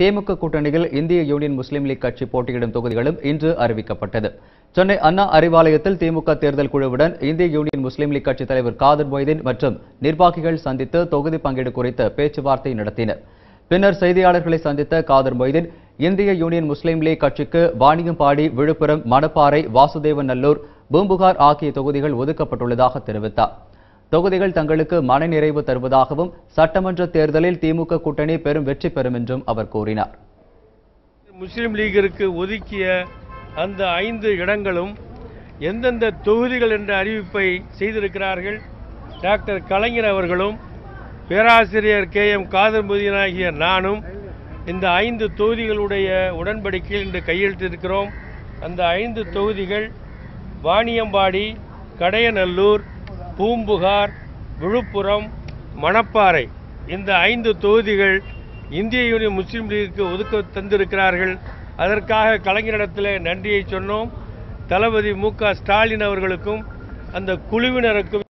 திமுக கூட்டணியில் இந்திய யூனியன் முஸ்லீம் லீக் கட்சி போட்டியிடும் தொகுதிகளும் இன்று அறிவிக்கப்பட்டது சென்னை அண்ணா அறிவாலயத்தில் திமுக தேர்தல் குழுவுடன் இந்திய யூனியன் முஸ்லீம் லீக் கட்சித் தலைவர் காதர் மொய்தீன் மற்றும் நிர்வாகிகள் சந்தித்து தொகுதி பங்கீடு குறித்து பேச்சுவார்த்தை நடத்தினர் பின்னர் செய்தியாளர்களை சந்தித்த காதர் மொய்தீன் இந்திய யூனியன் முஸ்லீம் லீக் கட்சிக்கு வாணியம்பாடி விழுப்புரம் மணப்பாறை வாசுதேவநல்லூர் பூம்புகார் ஆகிய தொகுதிகள் ஒதுக்கப்பட்டுள்ளதாக தெரிவித்தார் தொகுதிகள் தங்களுக்கு மனநிறைவு தருவதாகவும் சட்டமன்ற தேர்தலில் திமுக கூட்டணி பெரும் வெற்றி பெறும் என்றும் அவர் கூறினார் முஸ்லீம் லீகிற்கு ஒதுக்கிய அந்த ஐந்து இடங்களும் எந்தெந்த தொகுதிகள் என்ற அறிவிப்பை செய்திருக்கிறார்கள் டாக்டர் கலைஞர் அவர்களும் பேராசிரியர் கே எம் காதர் முதியன் ஆகிய நானும் இந்த ஐந்து தொகுதிகளுடைய உடன்படிக்கையில் இன்று கையெழுத்திருக்கிறோம் அந்த ஐந்து தொகுதிகள் வாணியம்பாடி கடையநல்லூர் பூம்புகார் விழுப்புரம் மணப்பாறை இந்த ஐந்து தொகுதிகள் இந்திய யூனியன் முஸ்லீம் லீகிற்கு ஒதுக்க தந்திருக்கிறார்கள் அதற்காக கலைஞரிடத்தில் நன்றியை சொன்னோம் தளபதி மு க ஸ்டாலின் அவர்களுக்கும் அந்த குழுவினருக்கும்